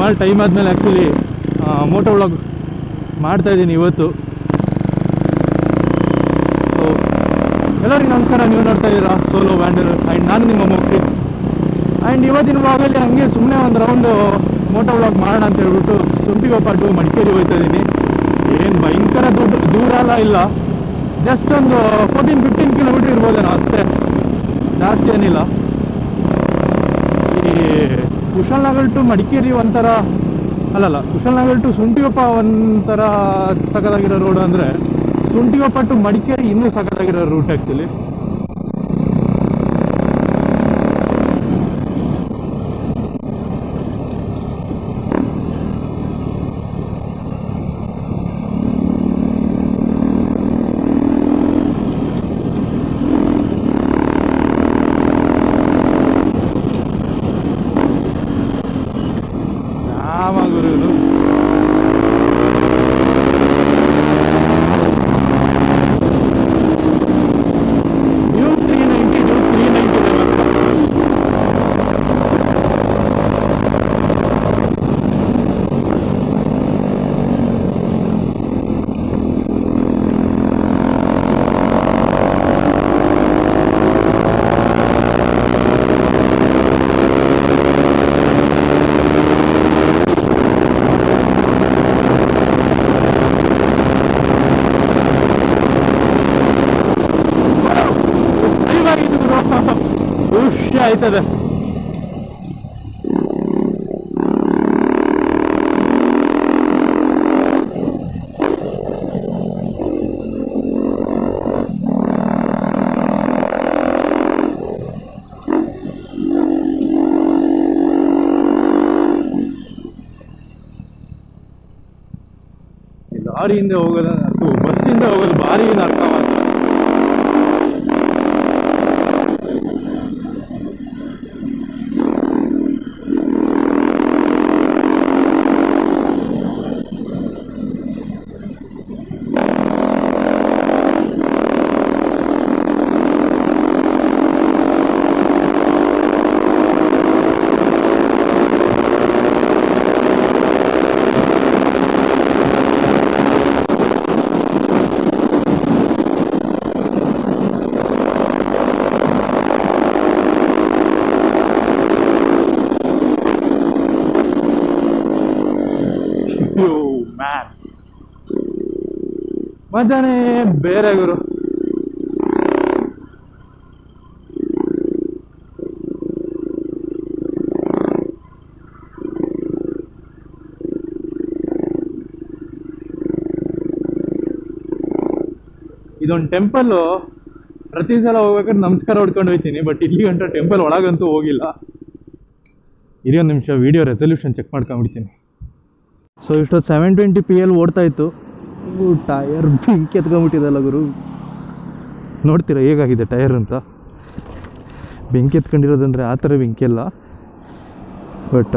ಸುಮಾರು ಟೈಮ್ ಆದಮೇಲೆ actually Moto vlog ಮಾಡ್ತಾ ಇದ್ದೀನಿ ಇವತ್ತು ಸೊ ಎಲ್ಲರಿಗೂ ನಮಸ್ಕಾರ ನೀವು ನೋಡ್ತಾ ಇದ್ದೀರಾ ಸೋಲೋ ವ್ಯಾಂಡರ್ ಆ್ಯಂಡ್ ನಾನು ನಿಮ್ಮ ಮೋಕ್ರಿ ಆ್ಯಂಡ್ ಇವತ್ತಿನ ವ್ಲಾಗಲ್ಲಿ ಹಂಗೆ ಸುಮ್ಮನೆ ಒಂದು ರೌಂಡು ಮೋಟೋ ವ್ಲಾಗ್ ಮಾಡೋಣ ಅಂತ ಹೇಳ್ಬಿಟ್ಟು ಸುಂಟಿಗೊಪ್ಪ ಟು ಮಡಿಕೇರಿ ಹೋಗ್ತಾ ಇದ್ದೀನಿ ಏನು ಭಯಂಕರ ದುಡ್ಡು ದೂರ ಎಲ್ಲ ಇಲ್ಲ ಜಸ್ಟ್ ಒಂದು ಫೋರ್ಟೀನ್ ಫಿಫ್ಟೀನ್ ಕಿಲೋಮೀಟ್ರ್ ಇರ್ಬೋದೇನೋ ಅಷ್ಟೇ ಜಾಸ್ತಿ ಏನಿಲ್ಲ ಈ ಕುಶಾಲನಗರ್ ಟು ಮಡಿಕೇರಿ ಒಂಥರ ಅಲ್ಲಲ್ಲ ಕುಶಾಲನಗರ್ ಟು ಸುಂಟಿಗೊಪ್ಪ ಒಂಥರ ಸಖತ್ತಾಗಿರೋ ರೋಡ್ ಅಂದರೆ ಸುಂಟಿಗೊಪ್ಪ ಟು ಮಡಿಕೇರಿ ಇನ್ನೂ ಸಖತ್ತಾಗಿರೋ ರೂಟ್ ಆ್ಯಕ್ಚುಲಿ ರಾಮ ಗುರುಗಳು new three ninety new three ninety ದಯವಾಗಿದ್ದು ಗುರು ಖುಷಿ ಆಯ್ತದೆ ಈ ಲಾರಿಯಿಂದ ಹೋಗೋದು ಅಥವಾ ಬಸ್ಸಿಂದ ಹೋಗೋದು ಭಾರಿ ನರ್ಕ ಮಾತ್ರ ಯೋ ಮ್ಯಾನ್ ಮಜಾನೇ ಬೇರೆ ಗುರು ಇದೊಂದು ಟೆಂಪಲ್ಲು ಪ್ರತಿ ಸಲ ಹೋಗ್ಬೇಕಾದ್ರೆ ನಮಸ್ಕಾರ ಹೊಡ್ಕೊಂಡು ಹೋಗ್ತೀನಿ ಬಟ್ ಇಲ್ಲಿ ಗಂಟ ಟೆಂಪಲ್ ಒಳಗಂತೂ ಹೋಗಿಲ್ಲ ಇರಿ ಒಂದು ನಿಮಿಷ ವಿಡಿಯೋ ರೆಸೊಲ್ಯೂಷನ್ ಚೆಕ್ ಮಾಡ್ಕೊಂಡ್ಬಿಡ್ತೀನಿ ಸೊ ಇಷ್ಟೊತ್ತು ಸೆವೆನ್ ಟ್ವೆಂಟಿ ಪಿ ಎಲ್ ಓಡ್ತಾ ಇತ್ತು ಟಯರ್ ಬೆಂಕಿ ಎತ್ಕೊಂಡ್ಬಿಟ್ಟಿದಲ್ಲ ಗುರು ನೋಡ್ತೀರಾ ಹೇಗಾಗಿದೆ ಟಯರ್ ಅಂತ ಬೆಂಕಿ ಎತ್ಕೊಂಡಿರೋದಂದರೆ ಆ ಥರ ಬೆಂಕಿ ಅಲ್ಲ ಬಟ್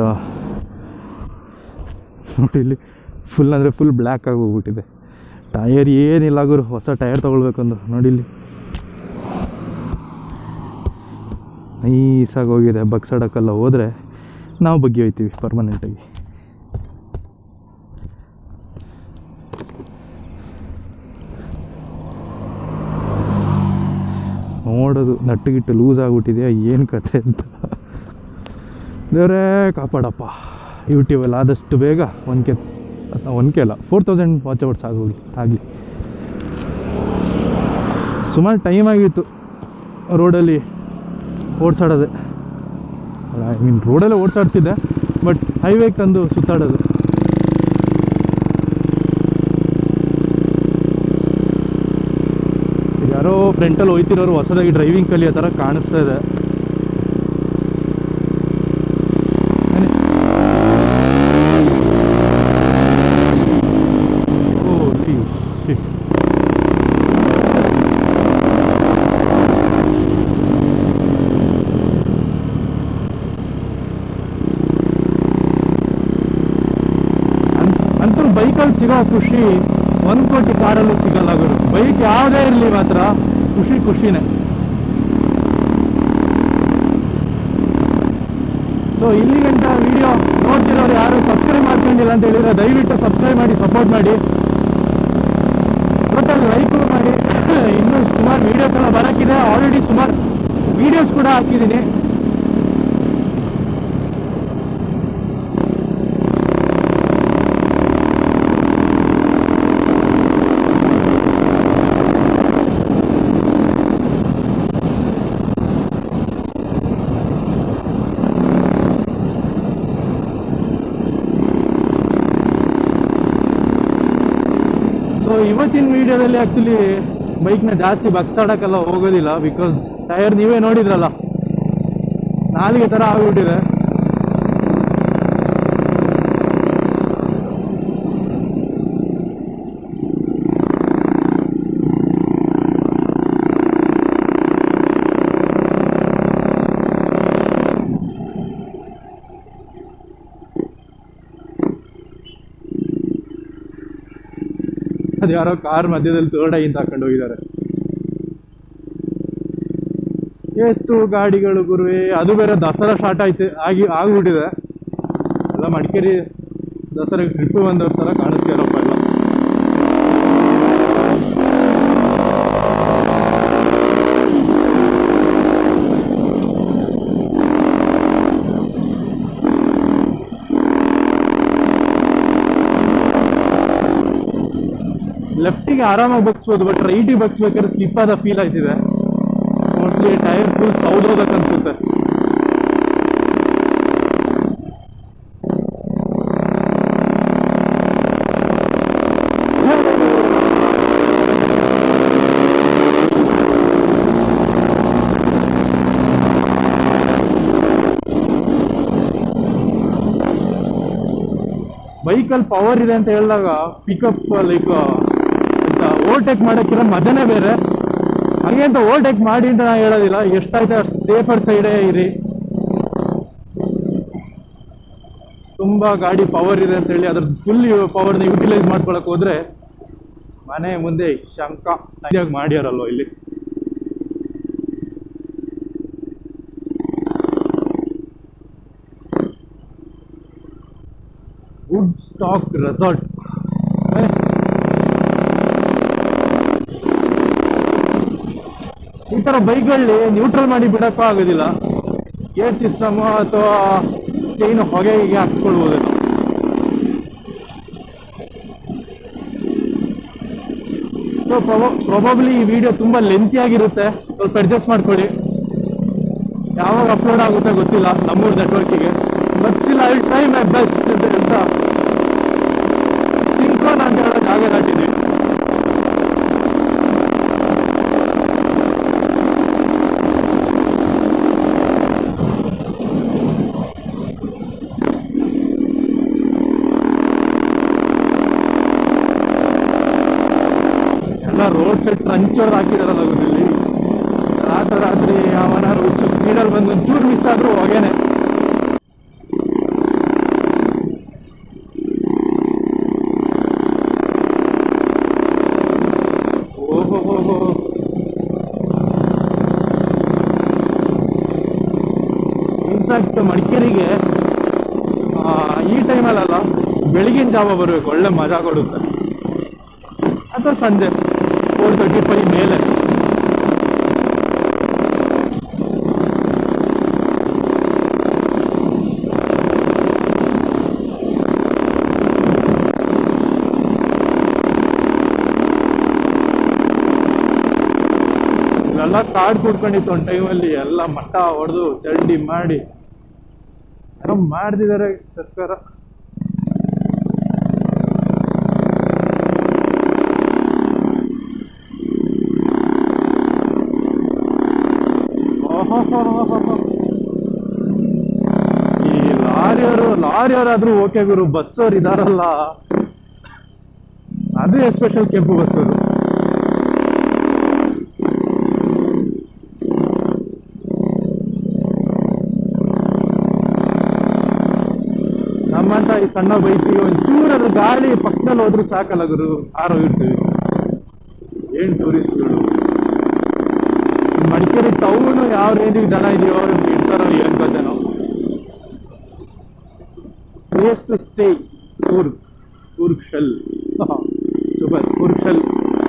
ನೋಡಿ ಇಲ್ಲಿ ಫುಲ್ ಅಂದರೆ ಫುಲ್ ಬ್ಲ್ಯಾಕ್ ಆಗಿ ಹೋಗ್ಬಿಟ್ಟಿದೆ ಟಯರ್ ಏನಿಲ್ಲ ಗುರು ಹೊಸ ಟಯರ್ ತೊಗೊಳ್ಬೇಕಂದು ನೋಡಿ ಇಲ್ಲಿ ನೈಸಾಗಿ ಹೋಗಿದೆ ಬಗ್ಸಾಡಕ್ಕೆಲ್ಲ ಹೋದರೆ ನಾವು ಬಗ್ಗಿ ಹೋಯ್ತೀವಿ ಪರ್ಮನೆಂಟಾಗಿ ನೋಡೋದು ನಟ್ಟುಗಿಟ್ಟು ಲೂಸ್ ಆಗಿಬಿಟ್ಟಿದೆಯಾ ಏನು ಕತೆ ಅಂತ ದೇವರೇ ಕಾಪಾಡಪ್ಪ ಯೂಟ್ಯೂಬಲ್ಲಿ ಆದಷ್ಟು ಬೇಗ ಒನ್ ಕೆ ಒನ್ ಕೆ ಅಲ್ಲ ಫೋರ್ ತೌಸಂಡ್ ವಾಚ್ ಅವರ್ಸ್ ಆಗೋಗಿ ಆಗಲಿ ಸುಮಾರು ಟೈಮ್ ಆಗಿತ್ತು ರೋಡಲ್ಲಿ ಓಡಿಸಾಡೋದೆ ಐ ಮೀನ್ ರೋಡಲ್ಲೇ ಓಡಿಸಾಡ್ತಿದ್ದೆ ಬಟ್ ಹೈವೇಗೆ ತಂದು ಸುತ್ತಾಡೋದು ಯಾರೋ ಫ್ರಂಟಲ್ಲಿ ಹೋಯ್ತಿರೋರು ಹೊಸದಾಗಿ ಡ್ರೈವಿಂಗ್ ಕಲಿಯೋ ಥರ ಕಾಣಿಸ್ತಾ ಇದೆ ಏನೇ? Holy shit. ಅಂತೂ ಬೈಕಲ್ಲಿ ಸಿಗೋ ಖುಷಿ ಒಂದು ಕೋಟಿ ಕಾರಲ್ಲೂ ಸಿಗಲ್ಲ ಗುರು ಬೈಕ್ ಯಾವುದೇ ಇರಲಿ ಮಾತ್ರ ಖುಷಿ ಖುಷಿನೇ ಸೊ ಇಲ್ಲಿ ಗಂಟ ವಿಡಿಯೋ ನೋಡ್ತಿರೋರು ಯಾರು ಸಬ್ಸ್ಕ್ರೈಬ್ ಮಾಡಿಲ್ಲ ಅಂತ ಹೇಳಿದ್ರೆ ದಯವಿಟ್ಟು ಸಬ್ಸ್ಕ್ರೈಬ್ ಮಾಡಿ ಸಪೋರ್ಟ್ ಮಾಡಿ ಜೊತೆಲಿ ಲೈಕ್ ಮಾಡಿ ಇನ್ನೂ ಸುಮಾರು ವೀಡಿಯೋಸ್ ಎಲ್ಲ ಬರೋಕ್ಕಿದೆ ಆಲ್ರೆಡಿ ಸುಮಾರು ವೀಡಿಯೋಸ್ ಕೂಡ ಹಾಕಿದ್ದೀನಿ ಸೊ ಇವತ್ತಿನ ವಿಡಿಯೋದಲ್ಲಿ ಆ್ಯಕ್ಚುಲಿ ಬೈಕ್ನ ಜಾಸ್ತಿ ಬಗ್ಸಾಡಕ್ಕೆಲ್ಲ ಹೋಗೋದಿಲ್ಲ ಬಿಕಾಸ್ ಟೈರ್ ನೀವೇ ನೋಡಿದ್ರಲ್ಲ ನಾಲಿಗೆ ಥರ ಆಗ್ಬಿಟ್ಟಿದೆ ಅದು ಯಾರೋ ಕಾರ್ ಮಧ್ಯದಲ್ಲಿ ತೋಡಾಗಿಂತ ಹಾಕೊಂಡು ಹೋಗಿದ್ದಾರೆ ಎಷ್ಟು ಗಾಡಿಗಳು ಗುರುವೆ ಅದು ಬೇರೆ ದಸರಾ ಸ್ಟಾರ್ಟ್ ಆಯ್ತು ಆಗಿ ಆಗ್ಬಿಟ್ಟಿದೆ ಎಲ್ಲ ಮಡಿಕೇರಿ ದಸರಾ ಟ್ರಿಪ್ ಬಂದವ್ರ ಥರ ಕಾಣಿಸ್ತಾರಪ್ಪ ಎಲ್ಲ ಲೆಫ್ಟಿಗೆ ಆರಾಮಾಗಿ ಬಗ್ಸ್ಬೋದು ಬಟ್ ರೈಟಿಗೆ ಬಗ್ಸ್ಬೇಕಾದ್ರೆ ಸ್ಲಿಪ್ ಆದ ಫೀಲ್ ಆಯ್ತಿದೆ ಮೋಸ್ಟ್ಲಿ ಟೈರ್ ಫುಲ್ ಸೌದೋದಕ್ಕೆ ಅನ್ಸುತ್ತೆ ಬೈಕಲ್ಲಿ ಪವರ್ ಇದೆ ಅಂತ ಹೇಳಿದಾಗ ಪಿಕಪ್ ಲೈಕ್ ಓವರ್ಟೇಕ್ ಮಾಡೋಕ್ಕಿರೋ ಮಜನೇ ಬೇರೆ ಹಾಗೆ ಅಂತ ಓವರ್ಟೇಕ್ ಮಾಡಿ ಅಂತ ನಾನು ಹೇಳೋದಿಲ್ಲ ಎಷ್ಟಾಯ್ತು ಅಷ್ಟು ಸೇಫರ್ ಸೈಡೇ ಇರಿ ತುಂಬ ಗಾಡಿ ಪವರ್ ಇದೆ ಅಂತ ಹೇಳಿ ಅದ್ರ ಫುಲ್ ಪವರ್ನ ಯುಟಿಲೈಸ್ ಮಾಡ್ಕೊಳಕ್ ಹೋದ್ರೆ ಮನೆ ಮುಂದೆ ಶಂಕ ಸರಿಯಾಗಿ ಮಾಡ್ಯಾರಲ್ವ ಇಲ್ಲಿ ವುಡ್ ಸ್ಟಾಕ್ ರೆಸಾರ್ಟ್ ಈ ತರ ಬೈಕ್ಗಳಲ್ಲಿ ನ್ಯೂಟ್ರಲ್ ಮಾಡಿ ಬಿಡಕ್ಕೂ ಆಗೋದಿಲ್ಲ ಏರ್ ಸಿಸ್ಟಮ್ ಅಥವಾ ಚೈನ್ ಹೊಗೆ ಹೀಗೆ ಹಾಕ್ಸ್ಕೊಳ್ಬೋದು ಸೊ ಪ್ರೊಬಬ್ಲಿ ಈ ವಿಡಿಯೋ ತುಂಬಾ ಲೆಂತಿ ಆಗಿರುತ್ತೆ ಸ್ವಲ್ಪ ಅಡ್ಜಸ್ಟ್ ಮಾಡ್ಕೊಳ್ಳಿ ಯಾವಾಗ ಅಪ್ಲೋಡ್ ಆಗುತ್ತೆ ಗೊತ್ತಿಲ್ಲ ನಮ್ಮೂರ ನೆಟ್ವರ್ಕಿಗೆ but still I try my best ಅಂತ ಹೇಳ್ತಾ ಸಿಂಕ್ರೋನ್ ಅಂತ ಹೇಳೋ ಜಾಗ ದಾಟಿದ್ವಿ ಎಲ್ಲ ರೋಡ್ ಸೈಡ್ ಟ್ರಂಚರ್ ಹಾಕಿದಾರಲ್ಲ ಇಲ್ಲಿ ರಾತ್ರಿ ರಾತ್ರಿ ಯಾವನಾರು ಹುಚ್ಚು ಸ್ಪೀಡಲ್ಲಿ ಬಂದು ಒಂಚೂರು ಮಿಸ್ ಆದ್ರೂ ಹೊಗೆನೆ ಓಹೋ ಹೋ ಹೋ ಇನ್ಫ್ಯಾಕ್ಟ್ ಮಡಿಕೇರಿಗೆ ಆ, ಈ ಟೈಮಲ್ಲಲ್ಲ ಬೆಳಗಿನ ಜಾವ ಬರಬೇಕು ಒಳ್ಳೆ ಮಜಾ ಕೊಡುತ್ತೆ ಅಥವಾ ಸಂಜೆ ಫೋರ್ ತರ್ಟಿ ಫೈವ್ ಮೇಲೆ ಇಲ್ಲೆಲ್ಲ ಕಾಡ್ ಕುಡ್ಕೊಂಡಿತ್ತು ಒಂದು ಟೈಮಲ್ಲಿ ಎಲ್ಲ ಮಟ್ಟ ಹೊಡೆದು ಚಂಡಿ ಮಾಡಿ ಏನೋ ಮಾಡ್ತಿದ್ದಾರೆ ಸರ್ಕಾರ ಓಹೋಹೋಹೋಹೋ. ಈ ಲಾರಿಯವರು ಲಾರಿಯವರಾದ್ರೂ ಓಕೆ ಗುರು ಬಸ್ಸವ್ರು ಇದಾರಲ್ಲ ಅದು ಎಸ್ಪೆಷಲ್ ಕೆಂಪು ಬಸ್ಸವರು ನಮ್ಮಂತ ಈ ಸಣ್ಣ ಬೈಕಿಗೆ ಒಂಚೂರಾದ್ರೂ ಗಾಳಿ ಪಕ್ಕದಲ್ಲಿ ಹೋದ್ರೂ ಸಾಕಲ್ಲ ಗುರು ಆರೋ ಇರ್ತೀವಿ ಏನ್ ಟೂರಿಸ್ಟ್ಗಳು ಮಡಿಕೇರಿ ಟೌನು ಯಾವ ರೇಂಜಿಗೆ ಜನ ಇದೆಯೋ ಇರ್ತಾರೋ ಏನ್ ಕಥೆನೋ place to stay Coorg Coorg shell super Coorg shell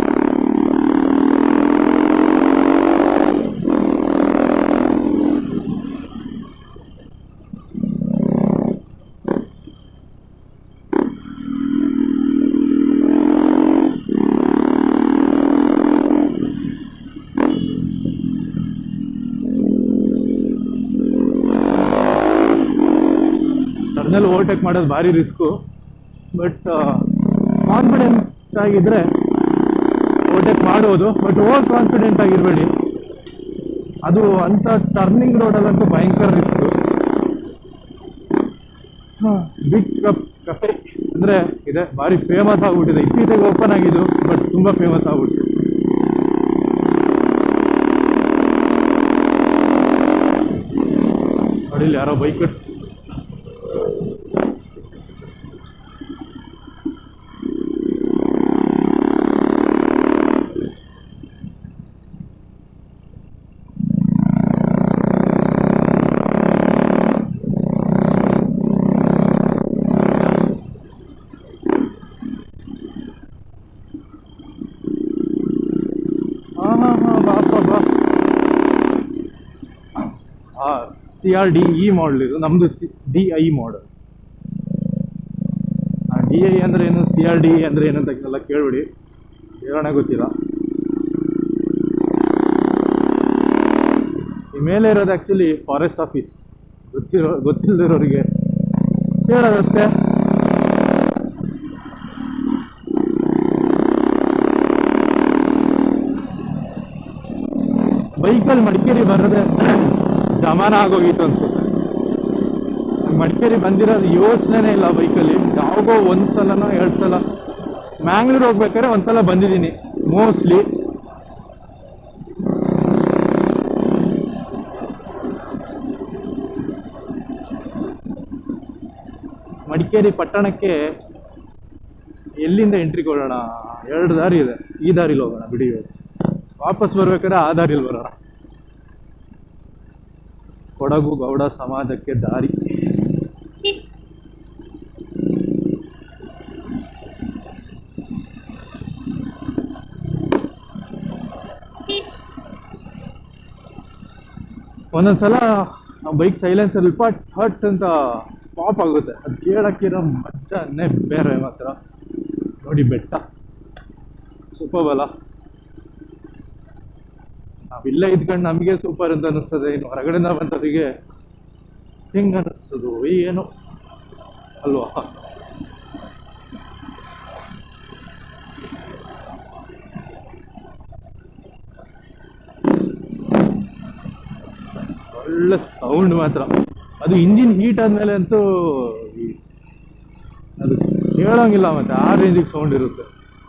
ಟರ್ನಲ್ಲಿ ಓವರ್ಟೇಕ್ ಮಾಡೋದು ಭಾರಿ ರಿಸ್ಕು ಬಟ್ ಕಾನ್ಫಿಡೆಂಟ್ ಆಗಿದ್ರೆ ಓವರ್ಟೇಕ್ ಮಾಡ್ಬೋದು ಬಟ್ ಓವರ್ ಕಾನ್ಫಿಡೆಂಟ್ ಆಗಿರಬೇಡಿ ಅದು ಅಂಥ ಟರ್ನಿಂಗ್ ರೋಡಲ್ಲಂತೂ ಭಯಂಕರ ರಿಸ್ಕು ಬಿಗ್ ಕಪ್ ಕಫೆ ಅಂದರೆ ಇದೆ ಭಾರಿ ಫೇಮಸ್ ಆಗ್ಬಿಟ್ಟಿದೆ ಇತ್ತೀಚೆಗೆ ಓಪನ್ ಆಗಿದ್ದು ಬಟ್ ತುಂಬ ಫೇಮಸ್ ಆಗ್ಬಿಟ್ಟಿದೆ ನೋಡಿ ಇಲ್ಲಿ ಯಾರೋ ಬೈಕರ್ಸ್ ಹಾಂ ಹಾಂ ಹಾಂ ಬಾಪ ಬಾ ಹಾಂ C R D E model ಇದು ನಮ್ಮದು C D I model D I ಅಂದರೆ ಏನು ಸಿ ಆರ್ ಡಿ ಅಂದರೆ ಏನು ಅಂತ ಎಲ್ಲ ಕೇಳ್ಬಿಡಿ ಹೇಳೋಣ ಗೊತ್ತಿಲ್ಲ ಈ ಮೇಲೆ ಇರೋದು ಆ್ಯಕ್ಚುಲಿ ಫಾರೆಸ್ಟ್ ಆಫೀಸ್ ಗೊತ್ತಿರೋ ಗೊತ್ತಿಲ್ಲದಿರೋರಿಗೆ ಹೇಳೋದಷ್ಟೇ ಬೈಕಲ್ಲಿ ಮಡಿಕೇರಿ ಬರೋದೇ ಜಮಾನ ಆಗೋಗಿತ್ತು ಅನ್ಸುತ್ತೆ ಮಡಿಕೇರಿ ಬಂದಿರೋದು ಯೋಚನೆನೇ ಇಲ್ಲ ಬೈಕಲ್ಲಿ ಯಾವಾಗೋ ಒಂದು ಸಲನೋ ಎರಡು ಸಲ ಮ್ಯಾಂಗ್ಳೂರ್ ಹೋಗ್ಬೇಕಾದ್ರೆ ಒಂದ್ಸಲ ಬಂದಿದ್ದೀನಿ ಮೋಸ್ಟ್ಲಿ ಮಡಿಕೇರಿ ಪಟ್ಟಣಕ್ಕೆ ಎಲ್ಲಿಂದ ಎಂಟ್ರಿ ಕೊಡೋಣ ಎರಡು ದಾರಿ ಇದೆ ಈ ದಾರಿಲಿ ಹೋಗೋಣ ಬಿಡಿ ಇವತ್ತು. ವಾಪಸ್ ಬರ್ಬೇಕಾದ್ರೆ ಆ ದಾರಿಲಿ ಬರೋಣ ಕೊಡಗು ಗೌಡ ಸಮಾಜಕ್ಕೆ ದಾರಿ ಒಂದೊಂದ್ಸಲ ಬೈಕ್ ಸೈಲೆನ್ಸ್ ಸ್ವಲ್ಪ ಹಟ್ ಅಂತ ಪಾಪ್ ಆಗುತ್ತೆ ಅದು ಕೇಳಕ್ಕಿರೋ ಮಜಾನೇ ಬೇರೆ ಮಾತ್ರ ನೋಡಿ ಬೆಟ್ಟ ಸೂಪರ್ ಅಲ್ಲ ನಾವಿಲ್ಲೇ ಇದ್ಕೊಂಡು ನಮಗೆ ಸೂಪರ್ ಅಂತ ಅನಿಸ್ತದೆ ಇನ್ನು ಹೊರಗಡೆಯಿಂದ ಬಂದವರಿಗೆ ಹೆಂಗೆ ಅನ್ನಿಸ್ತದು ಏನು ಅಲ್ವಾ ಒಳ್ಳೆ ಸೌಂಡ್ ಮಾತ್ರ ಅದು ಇಂಜಿನ್ ಹೀಟ್ ಆದಮೇಲೆ ಅಂತೂ ಈ- ಅದು ಕೇಳೋಂಗಿಲ್ಲ ಮತ್ತೆ ಆ ರೇಂಜಿಗೆ ಸೌಂಡ್ ಇರುತ್ತೆ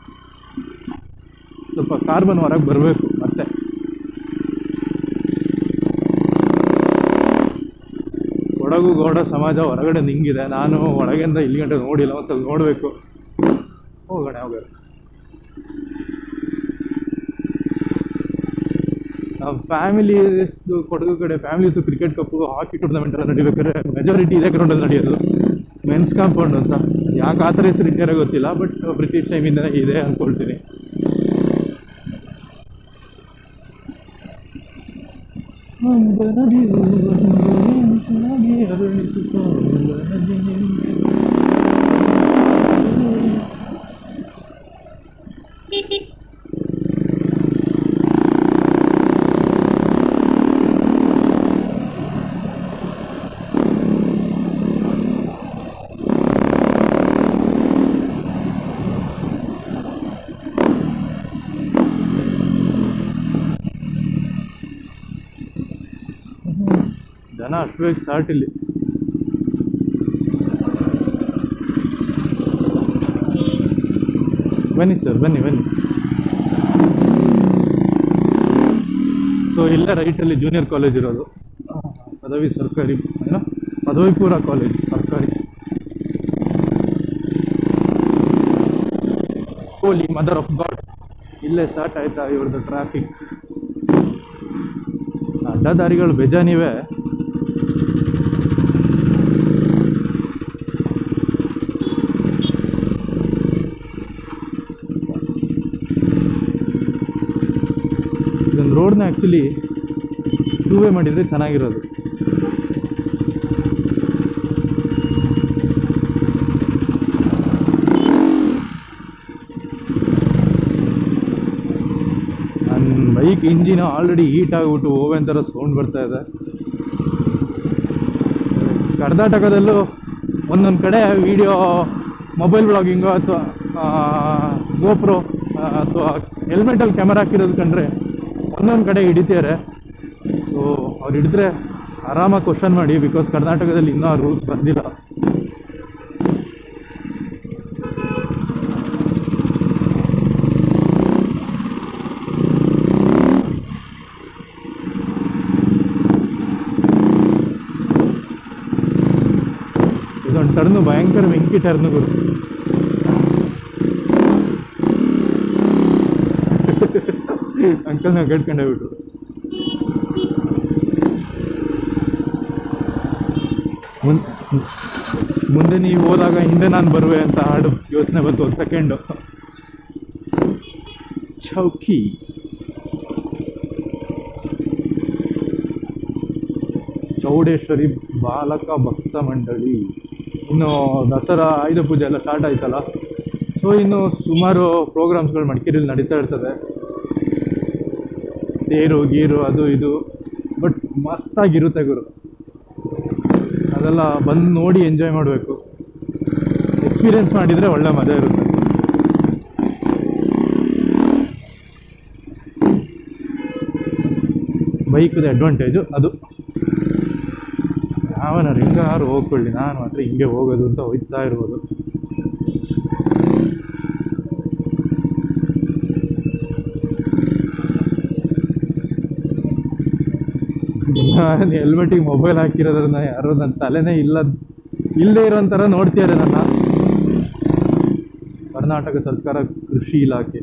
ಸ್ವಲ್ಪ ಕಾರ್ಬನ್ ಹೊರಗೆ ಬರಬೇಕು ಮತ್ತೆ ಕೊಡಗು ಗೌಡ ಸಮಾಜ ಹೊರಗಡೆ ನಿಂಗಿದೆ ನಾನು ಒಳಗಿಂದ ಇಲ್ಲಿ ಗಂಟೆ ನೋಡಿಲ್ಲ ಒಂದು ಸ್ವಲ್ಪ ನೋಡಬೇಕು ಹೋಗೋಣ ಹೋಗೋಣ ನಾವು ಫ್ಯಾಮಿಲೀಸ್ದು ಕೊಡಗು ಕಡೆ families cricket cup hockey tournament ಎಲ್ಲ ನಡಿಬೇಕಾದ್ರೆ ಮೆಜಾರಿಟಿ ಇದೇ ಗ್ರೌಂಡಲ್ಲಿ ನಡೆಯೋದು ಮೆನ್ಸ್ ಕಾಂಪೌಂಡ್ ಅಂತ ಯಾಕೆ ಆ ಥರ ಹೆಸರು ಇಟ್ಟಿರೋ ಗೊತ್ತಿಲ್ಲ ಬಟ್ ಬ್ರಿಟಿಷ್ ಟೈಮಿಂದ ಇದೆ ಅಂದ್ಕೊಳ್ತೀನಿ ಒಂದು ನದಿಯು ಒಂದು ಮಿಂಚಿನಾಗಿ ಅರಳಿಸುತ್ತಾ ಒಂದು ನದಿ. ಜನ ಅಷ್ಟು ಬೇಗ ಸ್ಟಾರ್ಟ್ ಇಲ್ಲಿ ಬನ್ನಿ ಸರ್ ಬನ್ನಿ ಬನ್ನಿ ಸೊ ಇಲ್ಲೇ ರೈಟಲ್ಲಿ ಜೂನಿಯರ್ ಕಾಲೇಜ್ ಇರೋದು ಪದವಿ ಸರ್ಕಾರಿ ಏನೋ ಪದವಿ ಪೂರ್ವ ಕಾಲೇಜ್ ಸರ್ಕಾರಿ ಹೋಲಿ ಮದರ್ ಆಫ್ ಗಾಡ್ ಇಲ್ಲೇ ಸ್ಟಾರ್ಟ್ ಆಯ್ತಾ ಇವ್ರದ್ದು ಟ್ರಾಫಿಕ್ ಅಡ್ಡದಾರಿಗಳು ಬೇಜಾನಿವೆ ರೋಡ್ನ ಆ್ಯಕ್ಚುಲಿ ಟೂ ವೇ ಮಾಡಿದರೆ ಚೆನ್ನಾಗಿರೋದು ನನ್ನ ಬೈಕ್ ಇಂಜಿನ್ ಆಲ್ರೆಡಿ ಹೀಟ್ ಆಗಿಬಿಟ್ಟು ಓವೆನ್ ಥರ ಸೌಂಡ್ ಬರ್ತಾ ಇದೆ ಕರ್ನಾಟಕದಲ್ಲೂ ಒಂದೊಂದು ಕಡೆ ವಿಡಿಯೋ ಮೊಬೈಲ್ ಬ್ಲಾಗಿಂಗು ಅಥವಾ ಗೋಪ್ರೋ ಅಥವಾ ಹೆಲ್ಮೆಟಲ್ಲಿ ಕ್ಯಾಮರಾ ಹಾಕಿರೋದು ಕಂಡ್ರೆ ಒಂದೊಂದು ಕಡೆ ಹಿಡಿತಾರೆ ಸೊ ಅವ್ರು ಹಿಡಿದ್ರೆ ಆರಾಮಾಗಿ ಕ್ವಶನ್ ಮಾಡಿ ಬಿಕಾಸ್ ಕರ್ನಾಟಕದಲ್ಲಿ ಇನ್ನೂ ರೂಲ್ಸ್ ಬಂದಿಲ್ಲ ಇದೊಂದು ಟರ್ನು ಭಯಂಕರ ಬೆಂಕಿ ಟರ್ನುಗಳು ಅಂಕಲ್ ನಾವು ಕೇಳ್ಕೊಂಡೇ ಬಿಟ್ರು ಮುನ್ ಮುಂದೆ ನೀವು ಹೋದಾಗ ಹಿಂದೆ ನಾನು ಬರುವೆ ಅಂತ ಹಾಡು ಯೋಚನೆ ಬಂತು ಒಂದು ಸೆಕೆಂಡು ಚೌಕಿ ಚೌಡೇಶ್ವರಿ ಬಾಲಕ ಭಕ್ತ ಮಂಡಳಿ ಇನ್ನು ದಸರಾ ಆಯುಧ ಪೂಜೆ ಎಲ್ಲ ಸ್ಟಾರ್ಟ್ ಆಯ್ತಲ್ಲ ಸೊ ಇನ್ನು ಸುಮಾರು ಪ್ರೋಗ್ರಾಮ್ಸ್ಗಳು ಮಡಿಕೇರಿಯಲ್ಲಿ ನಡೀತಾ ಇರ್ತದೆ ತೇರು ಗೀರು ಅದು ಇದು ಬಟ್ ಮಸ್ತಾಗಿರುತ್ತೆ ಗುರು ಅದೆಲ್ಲ ಬಂದು ನೋಡಿ ಎಂಜಾಯ್ ಮಾಡಬೇಕು ಎಕ್ಸ್ಪೀರಿಯೆನ್ಸ್ ಮಾಡಿದರೆ ಒಳ್ಳೆ ಮಜಾ ಇರುತ್ತೆ ಬೈಕ್ದು ಅಡ್ವಾಂಟೇಜು ಅದು ಯಾವನ ಹೆಂಗಾರು ಹೋಗ್ಕೊಳ್ಳಿ ನಾನು ಮಾತ್ರ ಹಿಂಗೆ ಹೋಗೋದು ಅಂತ ಹೋಗ್ತಾ ಇರ್ಬೋದು ನಾನು ಹೆಲ್ಮೆಟಿಗೆ ಮೊಬೈಲ್ ಹಾಕಿರೋದ್ರನ್ನ ಯಾರು ನನ್ನ ತಲೆನೇ ಇಲ್ಲ ಇಲ್ಲದೆ ಇರೋ ಥರ ನೋಡ್ತಿದ್ದಾರೆ ನನ್ನ ಕರ್ನಾಟಕ ಸರ್ಕಾರ ಕೃಷಿ ಇಲಾಖೆ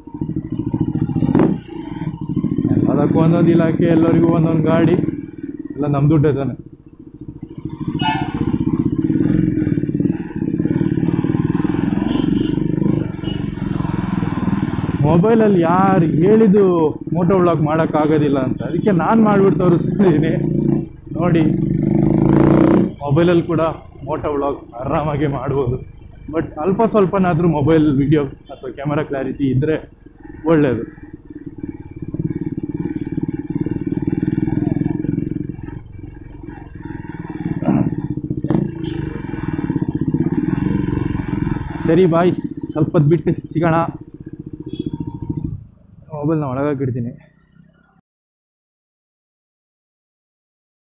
ಎಲ್ಲದಕ್ಕೂ ಒಂದೊಂದು ಇಲಾಖೆ ಎಲ್ಲರಿಗೂ ಒಂದೊಂದು ಗಾಡಿ ಎಲ್ಲ ನಮ್ಮ ದುಡ್ಡೇ ತಾನೆ ಮೊಬೈಲಲ್ಲಿ ಯಾರು ಹೇಳಿದ್ದು ಮೋಟೋ ವ್ಲಾಗ್ ಮಾಡೋಕ್ಕಾಗೋದಿಲ್ಲ ಅಂತ ಅದಕ್ಕೆ ನಾನು ಮಾಡಿಬಿಟ್ಟು ತೋರಿಸ್ತಿದ್ದೀನಿ ನೋಡಿ ಮೊಬೈಲಲ್ಲಿ ಕೂಡ ಮೋಟೋ ವ್ಲಾಗ್ ಆರಾಮಾಗಿ ಮಾಡ್ಬೋದು ಬಟ್ ಅಲ್ಪ ಸ್ವಲ್ಪನಾದರೂ ಮೊಬೈಲ್ ವಿಡಿಯೋ ಅಥವಾ ಕ್ಯಾಮರಾ ಕ್ಲಾರಿಟಿ ಇದ್ದರೆ ಒಳ್ಳೆಯದು ಸರಿ ಬಾಯ್ ಸ್ವಲ್ಪ ಹೊತ್ತು ಬಿಟ್ಟು ಸಿಗೋಣ ಮೊಬೈಲ್ನ ಒಳಗಾಕಿಡ್ತೀನಿ